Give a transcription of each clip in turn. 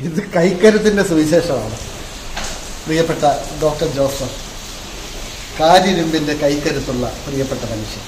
ഇത് കൈക്കരുത്തിന്റെ സുവിശേഷമാണ് പ്രിയപ്പെട്ട doctor Joseph കാരിരുമ്പിന്റെ കൈക്കരുത്തുള്ള പ്രിയപ്പെട്ട മനുഷ്യൻ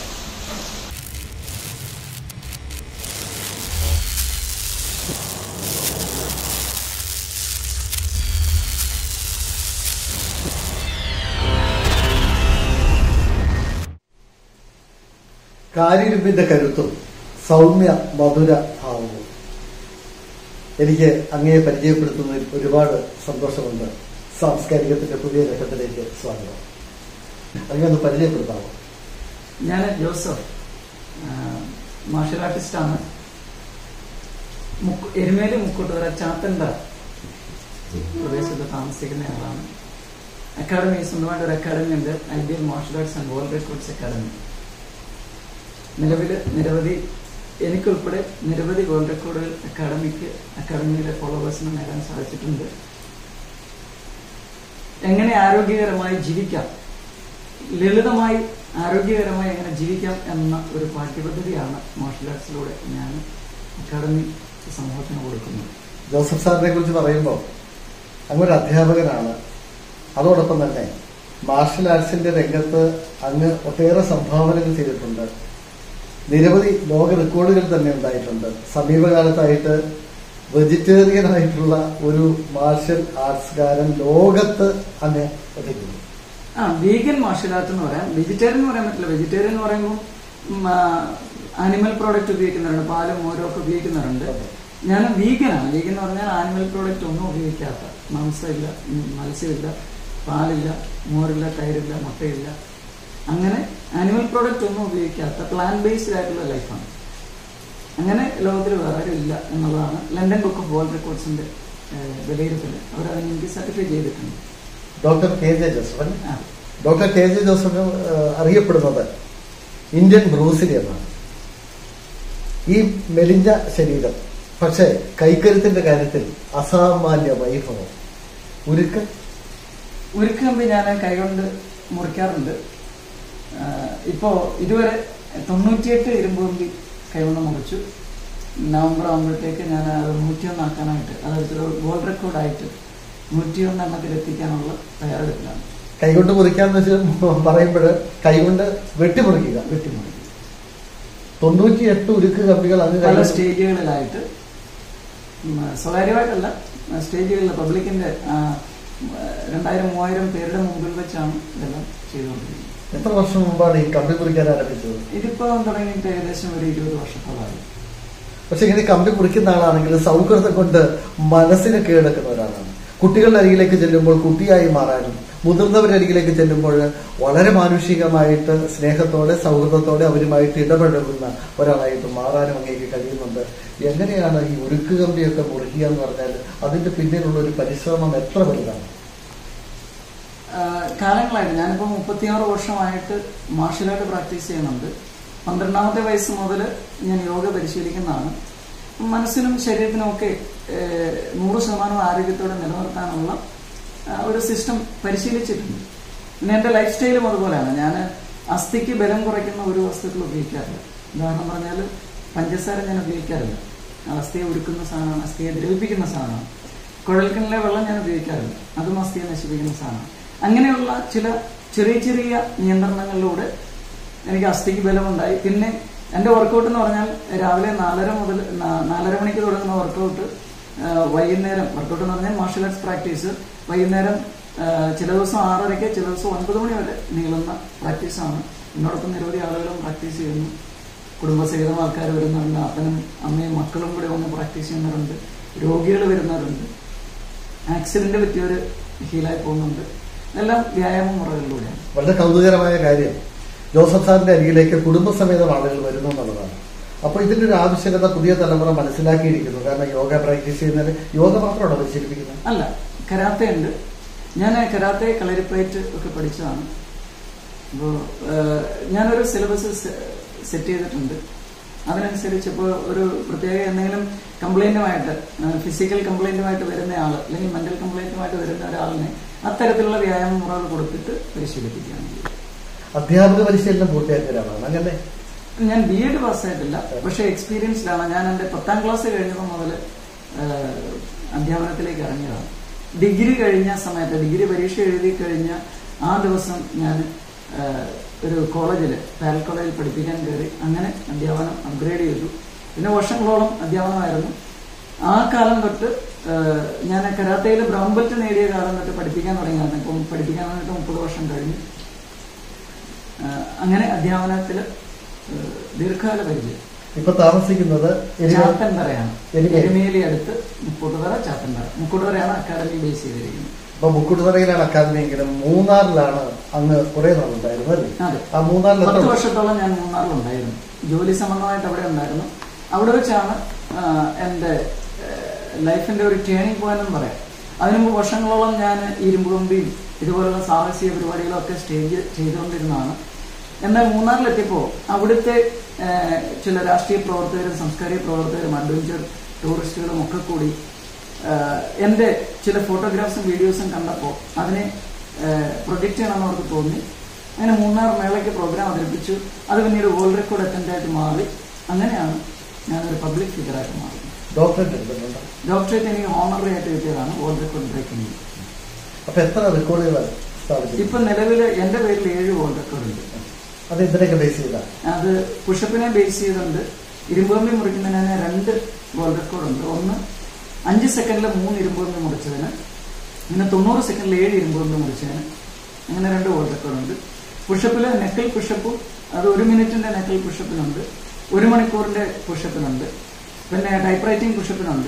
കാരിരുമ്പിന്റെ കരുത്തും സൗമ്യ മധുര ഭാവവും എനിക്ക് അങ്ങയെ പരിചയപ്പെടുത്തുന്നതിൽ ഒരുപാട് സന്തോഷമുണ്ട് സാംസ്കാരികത്തിന്റെ പുതിയ ഘട്ടത്തിലേക്ക് സ്വാഗതം അങ്ങനെ ഒന്ന് പരിചയപ്പെടുത്താമോ ഞാൻ ജോസഫ് മാർഷൽ ആർട്ടിസ്റ്റാണ് മുക്ക് എരുമേലി മുക്കൂട്ടുതറ ചാത്തൻതറ പ്രദേശത്ത് താമസിക്കുന്ന ആളാണ് അക്കാഡമി സ്വന്തമായിട്ട് ഒരു അക്കാഡമി ഉണ്ട് ideal martial arts and world records academy നിലവിൽ നിരവധി എനിക്കുൾപ്പെടെ നിരവധി വേൾഡ് റെക്കോർഡുകൾ അക്കാഡമിക്ക് അക്കാഡമിയിലെ ഫോളോവേഴ്സിന് നേടാൻ സാധിച്ചിട്ടുണ്ട് എങ്ങനെ ആരോഗ്യകരമായി ജീവിക്കാം ലളിതമായി ആരോഗ്യകരമായി എങ്ങനെ ജീവിക്കാം എന്ന ഒരു പാഠ്യപദ്ധതിയാണ് മാർഷൽ ആർട്സിലൂടെ ഞാൻ അക്കാഡമി സമൂഹത്തിന് കൊടുക്കുന്നത് ജോസഫ് സാറിനെ കുറിച്ച് പറയുമ്പോൾ അങ്ങൊരു അധ്യാപകനാണ് അതോടൊപ്പം തന്നെ മാർഷൽ ആർട്സിന്റെ രംഗത്ത് അങ്ങ് ഒട്ടേറെ സംഭാവനകൾ ചെയ്തിട്ടുണ്ട് നിരവധി ലോക റെക്കോർഡുകൾ തന്നെ ഉണ്ടായിട്ടുണ്ട് സമീപകാലത്തായിട്ട് വെജിറ്റേറിയൻ ആയിട്ടുള്ള ഒരു മാർഷൽ ആർട്സ്കാരൻ ലോകത്ത് അങ്ങ് എത്തിക്കുന്നു ആ വീഗൻ മാർഷൽ ആർട്ട് എന്ന് പറയാം വെജിറ്റേറിയൻ എന്ന് പറയാൻ പറ്റില്ല വെജിറ്റേറിയൻ എന്ന് പറയുമ്പോൾ ആനിമൽ പ്രോഡക്റ്റ് ഉപയോഗിക്കുന്നവരുണ്ട് പാലും മോരും ഒക്കെ ഉപയോഗിക്കുന്നവരുണ്ട് ഞാൻ വീഗനാണ് വീഗൻ എന്ന് പറഞ്ഞാൽ ആനിമൽ പ്രോഡക്റ്റ് ഒന്നും ഉപയോഗിക്കാത്ത മാംസമില്ല ഉം, മത്സ്യമില്ല പാലില്ല മോരില്ല തൈരില്ല മുട്ടയില്ല അങ്ങനെ ആനിമൽ പ്രോഡക്റ്റ് ഒന്നും ഉപയോഗിക്കാത്ത പ്ലാൻ ബേസ്ഡ് ആയിട്ടുള്ള ലൈഫാണ് അങ്ങനെ ലോകത്തിൽ വേറെ ആരും ഇല്ല എന്നുള്ളതാണ് ലണ്ടൻ ബുക്ക് ഓഫ് വേൾഡ് റെക്കോർഡ്സിന്റെ വിലയിരുത്തൽ അവർ അതിന് എനിക്ക് സർട്ടിഫൈ ചെയ്തിട്ടുണ്ട് ഡോക്ടർ കെ ജെ ജോസഫ് അല്ലേ? ആ ഡോക്ടർ കെ ജെ ജോസഫ് ഏഹ്, അറിയപ്പെടുന്നത് ഇന്ത്യൻ ബ്രൂസിലി എന്നാണ് ഈ മെലിഞ്ഞ ശരീരം പക്ഷേ കൈക്കരുത്തിന്റെ കാര്യത്തിൽ അസാമാന്യ വൈഭവം ഉരുക്ക് ഉരുക്ക് കമ്പി ഞാൻ കൈകൊണ്ട് മുറിക്കാറുണ്ട് ആ, ഇപ്പോ ഇതുവരെ തൊണ്ണൂറ്റിയെട്ട് ഇരുമ്പ് കമ്പി കൈകൊണ്ട് മുറിച്ചു നവംബർ ആകുമ്പോഴത്തേക്ക് ഞാൻ അത് നൂറ്റിയൊന്നാക്കാനായിട്ട് അതൊരു വേൾഡ് റെക്കോർഡായിട്ട് നൂറ്റിയൊന്ന് എണ്ണത്തിൽ എത്തിക്കാനുള്ള തയ്യാറെടുപ്പിലാണ് കൈകൊണ്ട് മുറിക്കാന്ന് വെച്ച് പറയുമ്പോൾ കൈകൊണ്ട് വെട്ടിമുറിക്കുക വെട്ടിമുറിക്കും തൊണ്ണൂറ്റി എട്ട് ഉരുക്ക് കമ്പികൾ അങ്ങ് പല കൈകൊണ്ട് സ്റ്റേജുകളിലായിട്ട് ഉം, സ്വകാര്യമായിട്ടല്ല സ്റ്റേജുകളിൽ പബ്ലിക്കിന്റെ ആ, രണ്ടായിരം മൂവായിരം പേരുടെ മുമ്പിൽ വെച്ചാണ് ഇതെല്ലാം ചെയ്തുകൊണ്ടിരിക്കുന്നത് എത്ര വർഷം മുമ്പാണ് ഈ കമ്പി മുറിക്കാൻ ആരംഭിച്ചത് ഇതിപ്പോ തുടങ്ങിയിട്ട് ഏകദേശം ഒരു ഇരുപത് വർഷത്തോളമായി പക്ഷെ ഇങ്ങനെ കമ്പി മുറിക്കുന്ന ആളാണെങ്കിൽ സൗഹൃദം കൊണ്ട് മനസ്സിന് കീഴടക്കുന്ന ഒരാളാണ് കുട്ടികളുടെ അരികിലേക്ക് ചെല്ലുമ്പോൾ കുട്ടിയായി മാറാനും മുതിർന്നവരുടെ അരികിലേക്ക് ചെല്ലുമ്പോൾ വളരെ മാനുഷികമായിട്ട് സ്നേഹത്തോടെ സൗഹൃദത്തോടെ അവരുമായിട്ട് ഇടപഴകുന്ന ഒരാളായിട്ട് മാറാനും അങ്ങേക്ക് കഴിയുന്നുണ്ട് എങ്ങനെയാണ് ഈ ഉരുക്ക് കമ്പിയൊക്കെ മുറിക്കുക എന്ന് പറഞ്ഞാൽ അതിന്റെ പിന്നിലുള്ള ഒരു പരിശ്രമം എത്ര വലുതാണ് ആഹ് കാലങ്ങളായിട്ട് ഞാനിപ്പോൾ മുപ്പത്തിയാറ് വർഷമായിട്ട് മാർഷൽ ആർട്ട് പ്രാക്ടീസ് ചെയ്യുന്നുണ്ട് പന്ത്രണ്ടാമത്തെ വയസ്സ് മുതൽ ഞാൻ യോഗ പരിശീലിക്കുന്നതാണ് മനസ്സിനും ശരീരത്തിനും ഒക്കെ ഏഹ്, നൂറ് ശതമാനം ആരോഗ്യത്തോടെ നിലനിർത്താനുള്ള ആഹ്, ഒരു സിസ്റ്റം പരിശീലിച്ചിട്ടുണ്ട് പിന്നെ എൻ്റെ ലൈഫ് സ്റ്റൈലും അതുപോലെയാണ് ഞാൻ അസ്ഥിക്ക് ബലം കുറയ്ക്കുന്ന ഒരു വസ്തുക്കൾ ഉപയോഗിക്കാറില്ല ഉദാഹരണം പറഞ്ഞാൽ പഞ്ചസാര ഞാൻ ഉപയോഗിക്കാറില്ല അസ്ഥിയെ ഉരുക്കുന്ന സാധനമാണ് അസ്ഥിയെ ദ്രവിപ്പിക്കുന്ന സാധനമാണ് കുഴൽക്കിണറിലെ വെള്ളം ഞാൻ ഉപയോഗിക്കാറില്ല അതും അസ്ഥിയെ നശിപ്പിക്കുന്ന സാധനമാണ് അങ്ങനെയുള്ള ചില ചെറിയ ചെറിയ നിയന്ത്രണങ്ങളിലൂടെ എനിക്ക് അസ്ഥിക്ക് ബലമുണ്ടായി പിന്നെ എൻ്റെ വർക്കൗട്ട് എന്ന് പറഞ്ഞാൽ രാവിലെ നാലര മുതൽ നാ- നാലര മണിക്ക് തുടങ്ങുന്ന വർക്കൗട്ട് വൈകുന്നേരം വർക്കൗട്ട് എന്ന് പറഞ്ഞാൽ മാർഷൽ ആർട്സ് പ്രാക്ടീസ് വൈകുന്നേരം ആ, ചില ദിവസം ആറരയ്ക്ക് ചില ദിവസം ഒൻപത് മണി വരെ നീളുന്ന പ്രാക്ടീസാണ് എന്നോടൊപ്പം നിരവധി ആളുകളും പ്രാക്ടീസ് ചെയ്യുന്നു കുടുംബസഹിതം ആൾക്കാർ വരുന്നുണ്ട് അപ്പനും അമ്മയും മക്കളും കൂടെ വന്ന് പ്രാക്ടീസ് ചെയ്യുന്നവരുണ്ട് രോഗികൾ വരുന്നവരുണ്ട് ആക്സിഡന്റ് പറ്റിയവർ ഹീലായി പോകുന്നുണ്ട് ഇതെല്ലാം വ്യായാമ മുറകളിലൂടെയാണ് വളരെ കൗതുകരമായ കാര്യം ജോസഫ് സാറിന്റെ അരികിലേക്ക് കുടുംബസമേതം ആളുകൾ വരുന്നു എന്നുള്ളതാണ് അപ്പോൾ ഇതിന്റെ ഒരു ആവശ്യകത പുതിയ തലമുറ മനസ്സിലാക്കിയിരിക്കുന്നു കാരണം യോഗ പ്രാക്ടീസ് ചെയ്യുന്നതിന് യോഗ മാത്രമാണോ പരിശീലിപ്പിക്കുന്നത് അല്ല കരാത്തെ ഉണ്ട് ഞാൻ കരാത്തെ കളരിപ്പയറ്റ് ഒക്കെ പഠിച്ചതാണ് അപ്പോൾ ഞാനൊരു സിലബസ് സെറ്റ് ചെയ്തിട്ടുണ്ട് അതിനനുസരിച്ച് ഇപ്പോൾ ഒരു പ്രത്യേക എന്തെങ്കിലും കംപ്ലൈന്റുമായിട്ട് ഫിസിക്കൽ കംപ്ലൈന്റുമായിട്ട് വരുന്ന ആൾ അല്ലെങ്കിൽ മെന്റൽ കംപ്ലൈന്റുമായിട്ട് വരുന്ന ഒരാളിനെ അത്തരത്തിലുള്ള വ്യായാമ മുറകൾ കൊടുത്തിട്ട് പരിശീലിപ്പിക്കുകയാണ് ചെയ്യുന്നത്. അധ്യാപക പരിശീലനം പൂർത്തിയാക്കിയവരാണ് അങ്ങനെ ഞാൻ ബി എഡ് പാസ്സായിട്ടില്ല പക്ഷേ എക്സ്പീരിയൻസ്ഡ് ആണ് ഞാൻ എൻ്റെ പത്താം ക്ലാസ് കഴിഞ്ഞപ്പോൾ മുതൽ അധ്യാപനത്തിലേക്ക് ഇറങ്ങിയതാണ് ഡിഗ്രി കഴിഞ്ഞ സമയത്ത് ഡിഗ്രി പരീക്ഷ എഴുതി കഴിഞ്ഞ ആ ദിവസം ഞാൻ ഏഹ്, ഒരു കോളേജിൽ പാരൽ കോളേജിൽ പഠിപ്പിക്കാൻ കയറി അങ്ങനെ അധ്യാപനം അപ്ഗ്രേഡ് ചെയ്തു പിന്നെ വർഷങ്ങളോളം അധ്യാപനമായിരുന്നു ആ കാലം തൊട്ട് ഏഹ്, ഞാൻ കരാത്തയിൽ ബ്രൗൺ ബെൽറ്റ് നേടിയ കാലം തൊട്ട് പഠിപ്പിക്കാൻ തുടങ്ങിയതാണ് ഇപ്പം പഠിപ്പിക്കാൻ വന്നിട്ട് മുപ്പത് വർഷം കഴിഞ്ഞു ഏഹ്, അങ്ങനെ അധ്യാപനത്തിൽ ദീർഘകാല പരിചയം ഇപ്പൊ താമസിക്കുന്നത് എരിമ- ചാത്തൻതറയാണ് എരുമേലി. എരുമേലി അടുത്ത് മുക്കൂട്ടുതറ ചാത്തൻതറ മുക്കൂട്ടുതറയാണ് അക്കാദമി ബേസ് ചെയ്തിരിക്കുന്നത് ഇപ്പൊ മുക്കുട്ടുതറയിലാണ് അക്കാദമി എങ്കിലും മൂന്നാറിലാണ് അന്ന് കുറെ നാളുണ്ടായിരുന്നത് അല്ലേ അതെ ആ മൂന്നാറിൽ പത്ത് എത്ര വർഷത്തോളം ഞാൻ മൂന്നാറിലുണ്ടായിരുന്നു ജോലി സംബന്ധമായിട്ട് അവിടെ ഉണ്ടായിരുന്നു അവിടെ വെച്ചാണ് ആ, എൻ്റെ ലൈഫിന്റെ ഒരു ടേണിംഗ് പോയിന്റ് എന്ന് പറയാം അതിനു മുമ്പ് വർഷങ്ങളോളം ഞാൻ ഇരുമ്പുകമ്പിയും ഇതുപോലുള്ള സാഹസിക പരിപാടികളൊക്കെ സ്റ്റേജ് ചെയ്തുകൊണ്ടിരുന്നതാണ് എന്നാൽ മൂന്നാറിലെത്തിയപ്പോൾ അവിടുത്തെ ആ, ചില രാഷ്ട്രീയ പ്രവർത്തകരും സാംസ്കാരിക പ്രവർത്തകരും അഡ്വഞ്ചർ ടൂറിസ്റ്റുകളും ഒക്കെ കൂടി ആ, എൻ്റെ ചില ഫോട്ടോഗ്രാഫ്സും വീഡിയോസും കണ്ടപ്പോൾ അതിനെ പ്രൊജക്റ്റ് ചെയ്യണമെന്ന് അവർക്ക് തോന്നി അങ്ങനെ മൂന്നാർ മേളയ്ക്ക് പ്രോഗ്രാം അവതരിപ്പിച്ചു അത് പിന്നീട് വേൾഡ് റെക്കോർഡ് അറ്റൻഡ് ആയിട്ട് മാറി അങ്ങനെയാണ് ഞാനൊരു പബ്ലിക് ഫിഗറായിട്ട് മാറിയത് ഡോക്ടറേറ്റ് എടുക്കുന്നുണ്ട് ഡോക്ടറേറ്റ് എനിക്ക് ഓണററി ആയിട്ട് കിട്ടിയതാണ് വേൾഡ് റെക്കോർഡ് ബ്രേക്കിംഗ് അപ്പൊ എത്ര റെക്കോർഡുകൾ സ്ഥാപിച്ചു ഇപ്പൊ നിലവിൽ എന്റെ പേരിൽ ഏഴ് വേൾഡ് റെക്കോർഡ് ഉണ്ട് അത് ഇതിനൊക്കെ ബേസ് ചെയ്ത അത് പുഷപ്പിനെ ബേസ് ചെയ്തുകൊണ്ട് ഇരുമ്പുകമ്പി മുറിക്കുന്നതിന് രണ്ട് വേൾഡ് റെക്കോർഡ് ഉണ്ട് ഒന്ന് അഞ്ച് സെക്കൻഡിൽ മൂന്ന് ഇരുമ്പുകമ്പി മുറിച്ചതിന് പിന്നെ തൊണ്ണൂറ് സെക്കൻഡിൽ ഏഴ് ഇരുമ്പുകമ്പി മുറിച്ചതിന് അങ്ങനെ രണ്ട് വേൾഡ് റെക്കോർഡ് ഉണ്ട് പുഷപ്പിൽ നെക്കൽ പുഷപ്പും അത് ഒരു മിനിറ്റിന്റെ നെക്കൽ പുഷപ്പിനുണ്ട് ഒരു മണിക്കൂറിന്റെ പുഷപ്പിനുണ്ട് പിന്നെ ടൈപ്പ് റൈറ്റിംഗ് പുഷപ്പിനുണ്ട്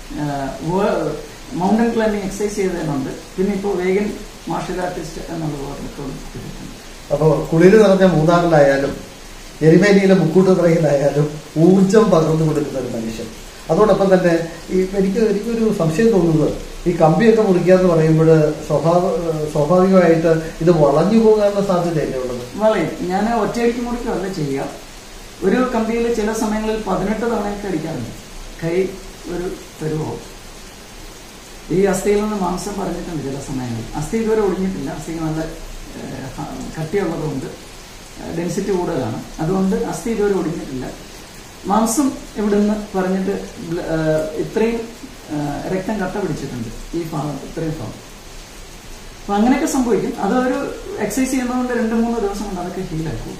മൗണ്ടൻ ക്ലൈംബിംഗ് എക്സസൈസ് ചെയ്തതിനുണ്ട് പിന്നെ ഇപ്പോൾ വേഗൻ മാർഷൽ ആർട്ടിസ്റ്റ് എന്നുള്ള വേൾഡ് റെക്കോർഡ് കിട്ടിയിട്ടുണ്ട് അപ്പൊ കുളിര് നിറഞ്ഞ മൂന്നാറിലായാലും എരിമേലിയിലെ മുക്കൂട്ടുതറയിലായാലും ഊർജം പകർന്നു കൊടുക്കുന്ന ഒരു മനുഷ്യൻ അതോടൊപ്പം തന്നെ ഈ എനിക്ക് എനിക്കൊരു സംശയം തോന്നുന്നത് ഈ കമ്പിയൊക്കെ മുറിക്കുക എന്ന് പറയുമ്പോൾ സ്വാഭാവ സ്വാഭാവികമായിട്ട് ഇത് വളഞ്ഞു പോകാനുള്ള സാധ്യതയല്ലേ ഉള്ളത് വളയും ഞാൻ ഒറ്റയടിക്ക് മുറിക്കുകയല്ല ചെയ്യുക ഒരു കമ്പിയിൽ ചില സമയങ്ങളിൽ പതിനെട്ട് തവണയൊക്കെ അടിക്കാറുണ്ട് കൈ ഒരു തെരുവോ ഈ അസ്ഥിയിൽ നിന്ന് മാംസം പറഞ്ഞിട്ടുണ്ട് ചില സമയങ്ങളിൽ അസ്ഥി ഇതുവരെ ഒടിഞ്ഞിട്ടില്ല അസ്ഥിക്ക് നല്ല ഏഹ്, ഹ- കട്ടിയുള്ളതുകൊണ്ട് ഡെൻസിറ്റി കൂടുതലാണ് അതുകൊണ്ട് അസ്ഥി ഇതുവരെ ഒടിഞ്ഞിട്ടില്ല മാംസം ഇവിടുന്ന് പറഞ്ഞിട്ട് ബ്ല- ഏഹ്, ഇത്രയും ഏഹ്, രക്തം കട്ട പിടിച്ചിട്ടുണ്ട് ഈ ഭാഗം ഇത്രയും ഭാഗം അപ്പൊ അങ്ങനെയൊക്കെ സംഭവിക്കും അതൊരു എക്സസൈസ് ചെയ്യുന്നതുകൊണ്ട് രണ്ട് മൂന്ന് ദിവസം കൊണ്ട് അതൊക്കെ ഹീലാക്കും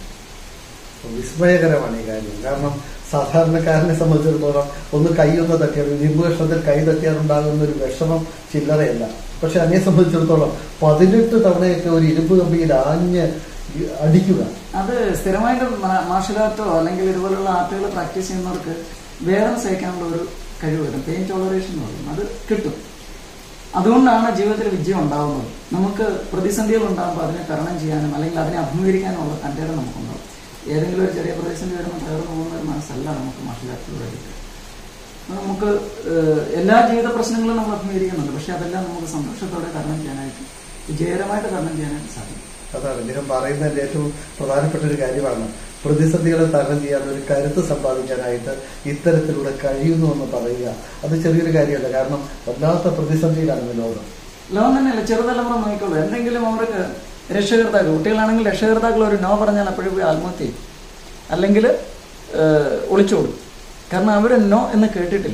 വിസ്മയകരമാണ് ഈ കാര്യം കാരണം സാധാരണക്കാരനെ സംബന്ധിച്ചിടത്തോളം ഒന്ന് കൈയൊന്ന് തട്ടിയാൽ ഇരുമ്പ് കഷ്ണത്തിൽ കൈ തട്ടിയാൽ ഉണ്ടാകുന്ന ഒരു വിഷമം ചില്ലറയല്ല പക്ഷെ അതിനെ സംബന്ധിച്ചിടത്തോളം പതിനെട്ട് തവണയൊക്കെ ഒരു ഇരുമ്പ് കമ്പിയിൽ ആഞ്ഞ് അടിക്കുക അത് സ്ഥിരമായിട്ട് മാർഷൽ ആർട്ടോ അല്ലെങ്കിൽ ഇതുപോലുള്ള ആർട്ടുകൾ പ്രാക്ടീസ് ചെയ്യുന്നവർക്ക് വേദന സഹിക്കാനുള്ള ഒരു കഴിവ് വരും പെയിൻ ടോളറേഷൻ എന്ന് പറയും അത് കിട്ടും അതുകൊണ്ടാണ് ജീവിതത്തിൽ വിജയം ഉണ്ടാവുന്നത് നമുക്ക് പ്രതിസന്ധികൾ ഉണ്ടാകുമ്പോൾ അതിനെ തരണം ചെയ്യാനും അല്ലെങ്കിൽ അതിനെ അഭിമുഖീകരിക്കാനുള്ള തൻ്റെ നമുക്കുണ്ടാവും ഏതെങ്കിലും ഒരു ചെറിയ പ്രതിസന്ധി വരുമ്പോൾ തകർന്നു പോകുന്ന ഒരു മനസ്സല്ല നമുക്ക് മാർഷൽ ആർട്ടിലൂടെ കിട്ടുക അപ്പൊ നമുക്ക് ഏഹ്, എല്ലാ ജീവിത പ്രശ്നങ്ങളും നമ്മൾ അഭിമുഖീകരിക്കുന്നുണ്ട് പക്ഷെ അതെല്ലാം നമുക്ക് സന്തോഷത്തോടെ തരണം ചെയ്യാനായിട്ട് വിജയകരമായിട്ട് തരണം ചെയ്യാനായിട്ട് സാധിക്കും അതാണ് അദ്ദേഹം പറയുന്നതിന്റെ ഏറ്റവും പ്രധാനപ്പെട്ട ഒരു കാര്യമാണ് പ്രതിസന്ധികളെ തരണം ചെയ്യാൻ ഒരു കരുത്ത് സമ്പാദിക്കാനായിട്ട് ഇത്തരത്തിലൂടെ കഴിയുന്നു എന്ന് പറയുക അത് ചെറിയൊരു കാര്യമല്ല കാരണം വല്ലാത്ത പ്രതിസന്ധിയിലാണ് ഇന്ന് ലോകം ലോകം തന്നെയല്ല ചെറുതലമുറ നോക്കിക്കോളൂ എന്തെങ്കിലും അവർക്ക് രക്ഷകർത്താക്കൾ കുട്ടികളാണെങ്കിൽ രക്ഷകർത്താക്കൾ ഒരു നോ പറഞ്ഞാൽ അപ്പോഴും പോയി ആത്മഹത്യ ചെയ്യും അല്ലെങ്കിൽ ഒളിച്ചോടും കാരണം അവർ നോ എന്ന് കേട്ടിട്ടില്ല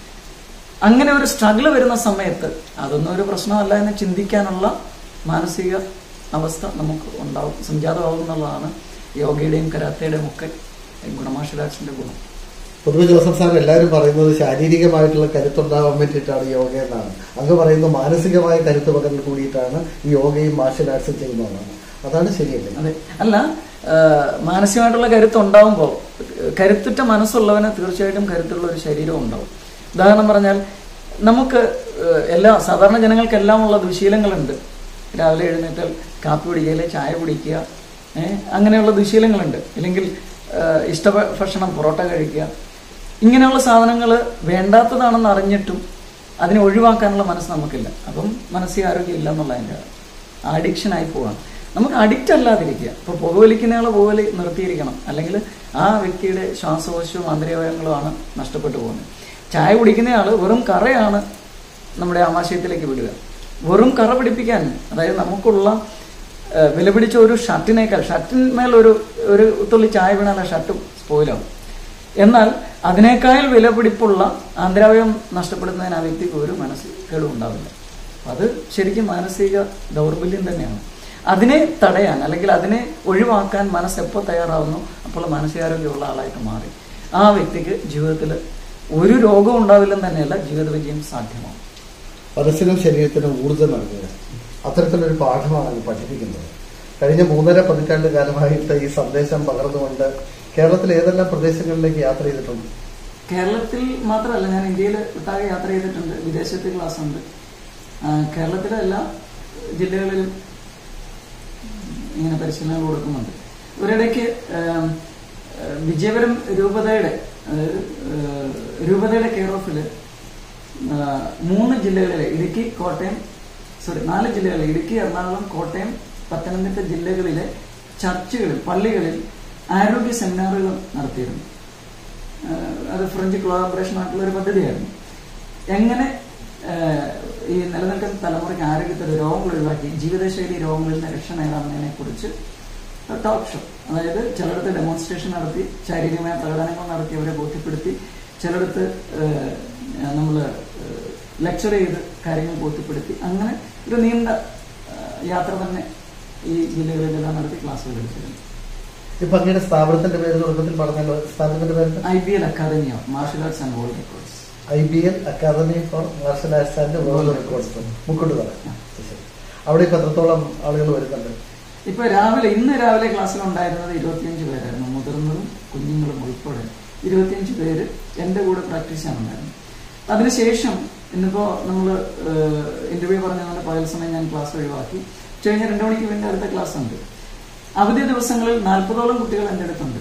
അങ്ങനെ ഒരു സ്ട്രഗിൾ വരുന്ന സമയത്ത് അതൊന്നും ഒരു പ്രശ്നമല്ല എന്ന് ചിന്തിക്കാനുള്ള മാനസിക അവസ്ഥ നമുക്ക് ഉണ്ടാവും സംജാതമാകും എന്നുള്ളതാണ് യോഗയുടെയും കരാത്തയുടെയും ഒക്കെ ഗുണമാർഷൽ ആർട്സിന്റെ ഗുണം പൊതുവെ ജോസഫ് സാർ എല്ലാവരും പറയുന്നത് ശാരീരികമായിട്ടുള്ള കരുത്തുണ്ടാവാൻ വേണ്ടിയിട്ടാണ് യോഗ എന്നാണ് അങ്ങ് പറയുന്നത് മാനസികമായ കരുത്ത് പകർന്നു കൂടിയിട്ടാണ് ഈ യോഗയും മാർഷൽ ആർട്സും ചെയ്യുന്നതാണ് അതാണ് ശരിയല്ലേ അതെ അല്ല ആ, മാനസികമായിട്ടുള്ള കരുത്ത് ഉണ്ടാവുമ്പോൾ കരുത്തുറ്റ മനസ്സുള്ളവന് തീർച്ചയായിട്ടും കരുത്തുള്ള ഒരു ശരീരവും ഉണ്ടാവും ഉദാഹരണം പറഞ്ഞാൽ നമുക്ക് ഏഹ്, എല്ലാ സാധാരണ ജനങ്ങൾക്കെല്ലാം ഉള്ള ദുശീലങ്ങളുണ്ട് രാവിലെ എഴുന്നേറ്റാൽ കാപ്പി കുടിക്കുക ചായ കുടിക്കുക ഏഹ്, അങ്ങനെയുള്ള ദുശീലങ്ങളുണ്ട് അല്ലെങ്കിൽ ഏഹ്, ഇഷ്ട ഭക്ഷണം പൊറോട്ട കഴിക്കുക ഇങ്ങനെയുള്ള സാധനങ്ങൾ വേണ്ടാത്തതാണെന്ന് അറിഞ്ഞിട്ടും അതിനെ ഒഴിവാക്കാനുള്ള മനസ്സ് നമുക്കില്ല അപ്പം മാനസികാരോഗ്യം ഇല്ല എന്നുള്ളതിൻ്റെ അഡിക്ഷൻ ആയി പോവാണ് നമുക്ക് അഡിക്റ്റ് അല്ലാതിരിക്കുക ഇപ്പോൾ പുകവലിക്കുന്നയാൾ പുകവലി നിർത്തിയിരിക്കണം അല്ലെങ്കിൽ ആ വ്യക്തിയുടെ ശ്വാസകോശവും ആന്തരികവയവങ്ങളുമാണ് നഷ്ടപ്പെട്ടു പോകുന്നത് ചായ കുടിക്കുന്നയാൾ വെറും കറയാണ് നമ്മുടെ ആമാശയത്തിലേക്ക് വിടുക വെറും കറ പിടിപ്പിക്കാൻ അതായത് നമുക്കുള്ള ഏഹ്, വിലപിടിച്ച ഒരു ഷർട്ടിനേക്കാൾ ഷർട്ടിന്മേൽ ഒരു ഒരു തുള്ളി ചായ വീണാൽ ആ ഷർട്ട് സ്പോയിലാവും എന്നാൽ അതിനേക്കാൾ വിലപിടിപ്പുള്ള ആന്തരാവയം നഷ്ടപ്പെടുന്നതിന് ആ വ്യക്തിക്ക് ഒരു മനസ്സ് കേടുണ്ടാവില്ല അത് ശരിക്കും മാനസിക ദൗർബല്യം തന്നെയാണ് അതിനെ തടയാൻ അല്ലെങ്കിൽ അതിനെ ഒഴിവാക്കാൻ മനസ്സ് എപ്പോൾ തയ്യാറാവുന്നു അപ്പോൾ മാനസികാരോഗ്യമുള്ള ആളായിട്ട് മാറി ആ വ്യക്തിക്ക് ജീവിതത്തിൽ ഒരു രോഗവും ഉണ്ടാവില്ലെന്ന് തന്നെയല്ല ജീവിത വിജയം സാധ്യമാവും മനസ്സിനും ശരീരത്തിനും ഊർജ്ജം നൽകുക അത്തരത്തിലൊരു പാഠമാണ് അത് പഠിപ്പിക്കുന്നത് കഴിഞ്ഞ മൂന്നര പതിറ്റാണ്ട് കാലമായിട്ട് ഈ സന്ദേശം പകർന്നുകൊണ്ട് കേരളത്തിൽ ഏതെല്ലാം പ്രദേശങ്ങളിലേക്ക് യാത്ര ചെയ്തിട്ടുണ്ട് കേരളത്തിൽ മാത്രമല്ല ഞാൻ ഇന്ത്യയിൽ ഒട്ടാകെ യാത്ര ചെയ്തിട്ടുണ്ട് വിദേശത്ത് ക്ലാസ് ഉണ്ട് ആ, കേരളത്തിലെ എല്ലാ ജില്ലകളിലും ഇങ്ങനെ പരിശീലനങ്ങൾ കൊടുക്കുന്നുണ്ട് ഒരിടയ്ക്ക് ആം, ആ, വിജയപുരം രൂപതയുടെ അതായത് ആ, രൂപതയുടെ കെയർ ഓഫില് ആ, മൂന്ന് ജില്ലകളിലെ ഇടുക്കി കോട്ടയം സോറി നാല് ജില്ലകളിൽ ഇടുക്കി എറണാകുളം കോട്ടയം പത്തനംതിട്ട ജില്ലകളിലെ ചർച്ചുകളിൽ പള്ളികളിൽ ആരോഗ്യ സെമിനാറുകൾ നടത്തിയിരുന്നു ആഹ് അത് ഫ്രഞ്ച് കൊളാബറേഷൻ ആയിട്ടുള്ള ഒരു പദ്ധതിയായിരുന്നു എങ്ങനെ ആഹ് ഈ നിലനിൽക്കുന്ന തലമുറയ്ക്ക് ആരോഗ്യത്തിൽ രോഗങ്ങൾ ഒഴിവാക്കി ജീവിതശൈലി രോഗങ്ങളിൽ നിന്ന് രക്ഷ നേടാമെന്നതിനെ കുറിച്ച് ടോക്ക് ഷോ അതായത് ചിലയിടത്ത് ഡെമോൺസ്ട്രേഷൻ നടത്തി ശാരീരികമായ പ്രകടനങ്ങൾ നടത്തി അവരെ ബോധ്യപ്പെടുത്തി ചിലയിടത്ത് നമ്മൾ ലെക്ചർ ചെയ്ത് കാര്യങ്ങൾ ബോധ്യപ്പെടുത്തി അങ്ങനെ ഒരു നീണ്ട ആഹ് യാത്ര തന്നെ ഈ ജില്ലകളിലെല്ലാം നടത്തി ക്ലാസ്സുകൾ എടുത്തിരുന്നു ഇപ്പൊ അങ്ങയുടെ സ്ഥാപനത്തിന്റെ പേര് തുടക്കത്തിൽ പറഞ്ഞല്ലോ സ്ഥാപനത്തിന്റെ പേര് I B L academy of martial arts and world records I B L academy for martial arts and world records Mukkoottuthara ശരി അവിടെ ഇപ്പൊ എത്രത്തോളം ആളുകൾ വരുന്നുണ്ട് ഇപ്പൊ രാവിലെ ഇന്ന് രാവിലെ ക്ലാസ്സിൽ ഉണ്ടായിരുന്നത് ഇരുപത്തിയഞ്ച് പേരായിരുന്നു മുതിർന്നതും കുഞ്ഞുങ്ങളും ഉൾപ്പെടെ ഇരുപത്തിയഞ്ച് പേര് എന്റെ കൂടെ പ്രാക്ടീസ് ചെയ്യാനുണ്ടായിരുന്നു അതിനുശേഷം ഇന്നിപ്പോ നമ്മൾ ഇന്റർവ്യൂ പറഞ്ഞ പോലെ പകൽ സമയം ഞാൻ ക്ലാസ് ഒഴിവാക്കി ഉച്ച കഴിഞ്ഞ് രണ്ടു മണിക്ക് വേണ്ടി അടുത്ത ക്ലാസ് ഉണ്ട് അവധി ദിവസങ്ങളിൽ നാൽപ്പതോളം കുട്ടികൾ എൻ്റെ അടുത്തുണ്ട്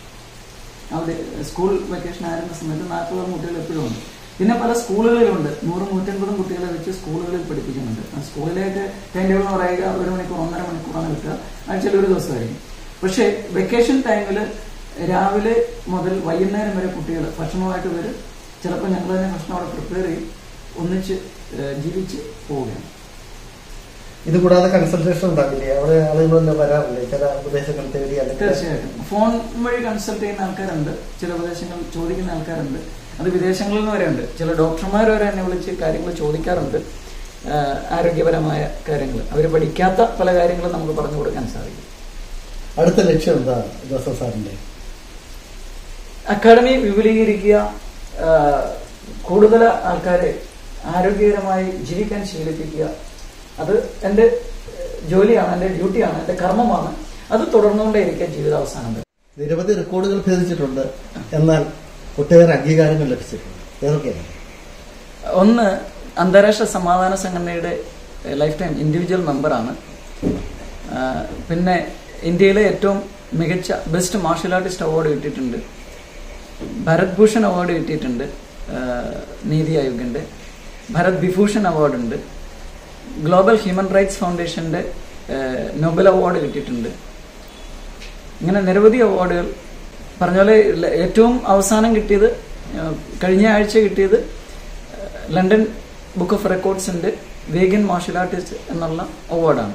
അവിടെ സ്കൂൾ വെക്കേഷൻ ആയിരുന്ന സമയത്ത് നാൽപ്പതോളം കുട്ടികൾ എപ്പോഴും ഉണ്ട് പിന്നെ പല സ്കൂളുകളിലുണ്ട് നൂറ് നൂറ്റൻപതും കുട്ടികളെ വെച്ച് സ്കൂളുകളിൽ പഠിപ്പിക്കുന്നുണ്ട് ആ സ്കൂളിലേക്ക് ടൈം ടേബിൾ എന്ന് പറയുക ഒരു മണിക്കൂർ ഒന്നര മണിക്കൂറാണ് കിട്ടുക ആഴ്ചയിൽ ഒരു ദിവസമായിരിക്കും പക്ഷേ വെക്കേഷൻ ടൈമിൽ രാവിലെ മുതൽ വൈകുന്നേരം വരെ കുട്ടികൾ ഭക്ഷണമായിട്ട് വരും ചിലപ്പോൾ ഞങ്ങൾ തന്നെ ഭക്ഷണം അവിടെ പ്രിപ്പയർ ചെയ്യും ഒന്നിച്ച് ഏഹ്, ജീവിച്ച് പോവുകയാണ് ഇത് കൂടാതെ കൺസൾട്ടേഷൻ ഉണ്ടാവില്ലേ അവിടെ ആളുകൾ തന്നെ വരാറില്ലേ ചില ഉപദേശങ്ങൾ തേടി അല്ലെങ്കിൽ തീർച്ചയായിട്ടും ഫോൺ വഴി കൺസൾട്ട് ചെയ്യുന്ന ആൾക്കാരുണ്ട് ചില ഉപദേശങ്ങൾ ചോദിക്കുന്ന ആൾക്കാരുണ്ട് അത് വിദേശങ്ങളിൽ നിന്ന് വരെ ഉണ്ട് ചില ഡോക്ടർമാർ വരെ എന്നെ വിളിച്ച് കാര്യങ്ങൾ ചോദിക്കാറുണ്ട് ആഹ് ആരോഗ്യപരമായ കാര്യങ്ങൾ അവർ പഠിക്കാത്ത പല കാര്യങ്ങളും നമുക്ക് പറഞ്ഞു കൊടുക്കാൻ സാധിക്കും അടുത്ത ലക്ഷ്യം എന്താ ജോസഫ് സാറിന്റെ അക്കാഡമി വിപുലീകരിക്കുക ആഹ് കൂടുതൽ ആൾക്കാരെ ആരോഗ്യകരമായി ജീവിക്കാൻ ശീലിപ്പിക്കുക അത് എൻ്റെ ജോലിയാണ് എൻ്റെ ഡ്യൂട്ടിയാണ് എൻ്റെ കർമ്മമാണ് അത് തുടർന്നുകൊണ്ടേയിരിക്കുക ജീവിതാവസാനം വരെ നിരവധി റെക്കോർഡുകൾ ഭേദിച്ചിട്ടുണ്ട് എന്നാൽ ഒട്ടേറെ അംഗീകാരങ്ങൾ ലഭിച്ചിട്ടുണ്ട് ഏതൊക്കെയാണ് ഒന്ന് അന്താരാഷ്ട്ര സമാധാന സംഘടനയുടെ ലൈഫ് ടൈം ഇൻഡിവിജ്വൽ മെമ്പറാണ് ആ, പിന്നെ ഇന്ത്യയിലെ ഏറ്റവും മികച്ച ബെസ്റ്റ് മാർഷൽ ആർട്ടിസ്റ്റ് അവാർഡ് കിട്ടിയിട്ടുണ്ട് ഭരത് ഭൂഷൺ അവാർഡ് കിട്ടിയിട്ടുണ്ട് ആ, നീതി ആയോഗിൻ്റെ ഭരത് വിഭൂഷൺ അവാർഡ് ഉണ്ട് ഗ്ലോബൽ ഹ്യൂമൻ റൈറ്റ്സ് ഫൗണ്ടേഷന്റെ ആ, നൊബൽ അവാർഡ് കിട്ടിയിട്ടുണ്ട് ഇങ്ങനെ നിരവധി അവാർഡുകൾ പറഞ്ഞ പോലെ ല- ഏറ്റവും അവസാനം കിട്ടിയത് ആ, കഴിഞ്ഞ ആഴ്ച കിട്ടിയത് ആ, ലണ്ടൻ ബുക്ക് ഓഫ് റെക്കോർഡ്സിന്റെ വേഗൻ മാർഷൽ ആർട്ടിസ്റ്റ് എന്നുള്ള അവാർഡാണ്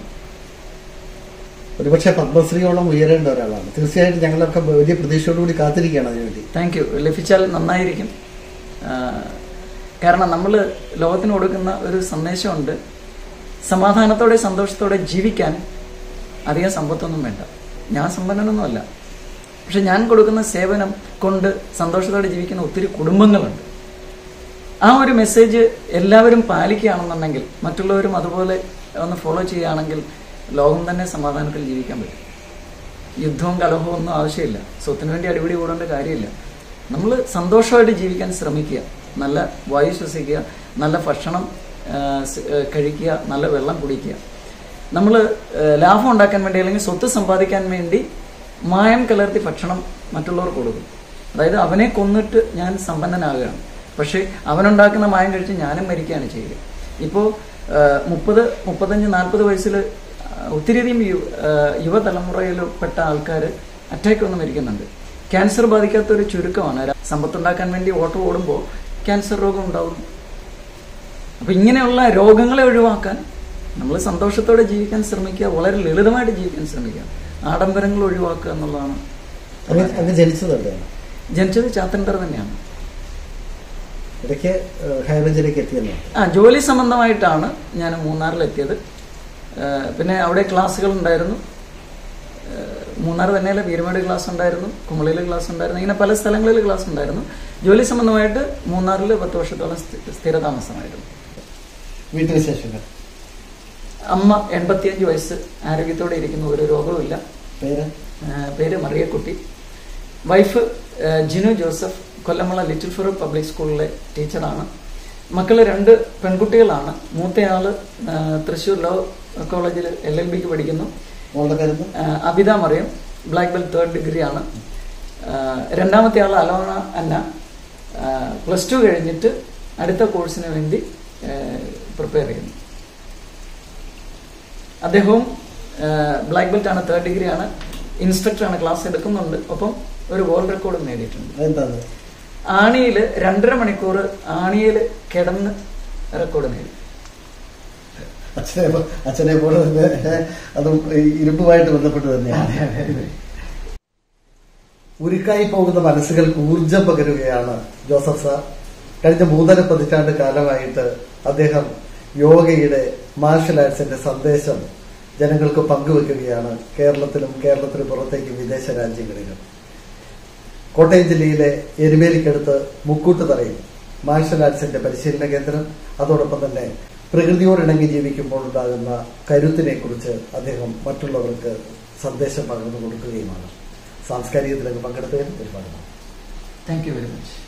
ഒരുപക്ഷെ പത്മശ്രീയോളം ഉയരേണ്ട ഒരാളാണ് തീർച്ചയായിട്ടും ഞങ്ങളൊക്കെ വലിയ പ്രതീക്ഷയോടുകൂടി കാത്തിരിക്കുകയാണ് അതിനുവേണ്ടി താങ്ക് യു ലഭിച്ചാൽ നന്നായിരിക്കും ആ, കാരണം നമ്മൾ ലോകത്തിന് കൊടുക്കുന്ന ഒരു സന്ദേശമുണ്ട് സമാധാനത്തോടെ സന്തോഷത്തോടെ ജീവിക്കാൻ അധികം സമ്പത്തൊന്നും വേണ്ട ഞാൻ സമ്പന്നനൊന്നുമല്ല പക്ഷെ ഞാൻ കൊടുക്കുന്ന സേവനം കൊണ്ട് സന്തോഷത്തോടെ ജീവിക്കുന്ന ഒത്തിരി കുടുംബങ്ങളുണ്ട് ആ ഒരു മെസ്സേജ് എല്ലാവരും പാലിക്കുകയാണെന്നുണ്ടെങ്കിൽ മറ്റുള്ളവരും അതുപോലെ ഒന്ന് ഫോളോ ചെയ്യുകയാണെങ്കിൽ ലോകം തന്നെ സമാധാനത്തിൽ ജീവിക്കാൻ പറ്റും യുദ്ധവും കലഹവും ഒന്നും ആവശ്യമില്ല സ്വത്തിന് വേണ്ടി അടിപിടി കൂടേണ്ട കാര്യമില്ല നമ്മൾ സന്തോഷമായിട്ട് ജീവിക്കാൻ ശ്രമിക്കുക നല്ല വായു ശ്വസിക്കുക നല്ല ഭക്ഷണം ആ, സ്- ആ, കഴിക്കുക നല്ല വെള്ളം കുടിക്കുക നമ്മൾ ലാഭം ഉണ്ടാക്കാൻ വേണ്ടി അല്ലെങ്കിൽ സ്വത്ത് സമ്പാദിക്കാൻ വേണ്ടി മായം കലർത്തി ഭക്ഷണം മറ്റുള്ളവർക്ക് കൊടുക്കും അതായത് അവനെ കൊന്നിട്ട് ഞാൻ സമ്പന്നനാകുകയാണ് പക്ഷേ അവനുണ്ടാക്കുന്ന മായം കഴിച്ച് ഞാനും മരിക്കുകയാണ് ചെയ്യുക ഇപ്പോൾ മുപ്പത് മുപ്പത്തഞ്ച് നാൽപ്പത് വയസ്സിൽ ഒത്തിരിയധികം യു ആ, യുവതലമുറയിൽപ്പെട്ട ആൾക്കാർ അറ്റാക്ക് വന്ന് മരിക്കുന്നുണ്ട് ക്യാൻസർ ബാധിക്കാത്ത ഒരു ചുരുക്കമാണ് ര- സമ്പത്തുണ്ടാക്കാൻ വേണ്ടി ഓട്ടം ഓടുമ്പോൾ ക്യാൻസർ രോഗം ഉണ്ടാവും അപ്പൊ ഇങ്ങനെയുള്ള രോഗങ്ങളെ ഒഴിവാക്കാൻ നമ്മൾ സന്തോഷത്തോടെ ജീവിക്കാൻ ശ്രമിക്കുക വളരെ ലളിതമായിട്ട് ജീവിക്കാൻ ശ്രമിക്കുക ആഡംബരങ്ങൾ ഒഴിവാക്കുക എന്നുള്ളതാണ് അങ്ങ് അങ്ങ് ജനിച്ചത് എവിടെയാണ് ജനിച്ചത് ചാത്തൻകർ തന്നെയാണ് ഇടയ്ക്ക് ഹൈ റേഞ്ചിലേക്ക് എത്തിയെന്നോ ആ ജോലി സംബന്ധമായിട്ടാണ് ഞാൻ മൂന്നാറിലെത്തിയത് ആ, പിന്നെ അവിടെ ക്ലാസ്സുകൾ ഉണ്ടായിരുന്നു ആ, മൂന്നാർ തന്നെയല്ല പീരുമേട് ക്ലാസ് ഉണ്ടായിരുന്നു കുമളിയിൽ ക്ലാസ് ഉണ്ടായിരുന്നു ഇങ്ങനെ പല സ്ഥലങ്ങളിൽ ക്ലാസ് ഉണ്ടായിരുന്നു ജോലി സംബന്ധമായിട്ട് മൂന്നാറിൽ പത്ത് വർഷത്തോളം സ്ഥി- സ്ഥിരതാമസമായിരുന്നു വീട്ടുവിശേഷങ്ങൾ അമ്മ എൺപത്തിയഞ്ച് വയസ്സ് ആരോഗ്യത്തോടെ ഇരിക്കുന്നു ഒരു രോഗവുമില്ല പേര് ആ, പേര് മറിയക്കുട്ടി വൈഫ് ആ, ജിനു ജോസഫ് കൊല്ലമുള്ള ലിറ്റിൽ ഫെറോ പബ്ലിക് സ്കൂളിലെ ടീച്ചറാണ് മക്കള് രണ്ട് പെൺകുട്ടികളാണ് മൂത്തയാള് ആ, തൃശ്ശൂർ ലോ കോളേജിൽ എൽ എൽ ബിക്ക് പഠിക്കുന്നു മോളുടെ പേരെന്ന് ആ, Abitha Mariam black belt third ഡിഗ്രിയാണ് ആ, രണ്ടാമത്തെ ആൾ അലോണ അന്ന പ്ലസ് ടു കഴിഞ്ഞിട്ട് അടുത്ത കോഴ്സിന് വേണ്ടി പ്രിപ്പയർ ചെയ്യുന്നു അദ്ദേഹവും ബ്ലാക്ക് ബെൽറ്റ് ആണ് തേർഡ് ഡിഗ്രി ആണ് ഇൻസ്ട്രക്ടറാണ് ക്ലാസ് എടുക്കുന്നുണ്ട് ഒപ്പം ഒരു വേൾഡ് റെക്കോർഡും നേടിയിട്ടുണ്ട് അതെന്താണ് ആണിയിൽ രണ്ടര മണിക്കൂർ ആണിയിൽ കിടന്ന് റെക്കോർഡ് നേടി അച്ഛനെ പോ- അച്ഛനെ പോലെ തന്നെ അതും ഈ ഇരുമ്പുമായിട്ട് ബന്ധപ്പെട്ട് തന്നെയാണ് ഉരുക്കായി പോകുന്ന മനസ്സുകൾക്ക് ഊർജം പകരുകയാണ് ജോസഫ് സാർ കഴിഞ്ഞ മൂന്നര പതിറ്റാണ്ട് കാലമായിട്ട് അദ്ദേഹം യോഗയുടെ മാർഷൽ ആർട്സിന്റെ സന്ദേശം ജനങ്ങൾക്ക് പങ്കുവെക്കുകയാണ് കേരളത്തിലും കേരളത്തിന് പുറത്തേക്ക് വിദേശ രാജ്യങ്ങളിലും കോട്ടയം ജില്ലയിലെ എരുമേലിക്കടുത്ത് മുക്കൂട്ടുതറയിൽ മാർഷൽ ആർട്സിന്റെ പരിശീലന കേന്ദ്രം അതോടൊപ്പം തന്നെ പ്രകൃതിയോടിണങ്ങി ജീവിക്കുമ്പോൾ ഉണ്ടാകുന്ന കരുത്തിനെ കുറിച്ച് അദ്ദേഹം മറ്റുള്ളവർക്ക് സന്ദേശം പകർന്നു കൊടുക്കുകയുമാണ് സാംസ്കാരികത്തിലൊക്കെ പങ്കെടുത്തതിന് ഒരുപാട് നന്ദി. Thank you very much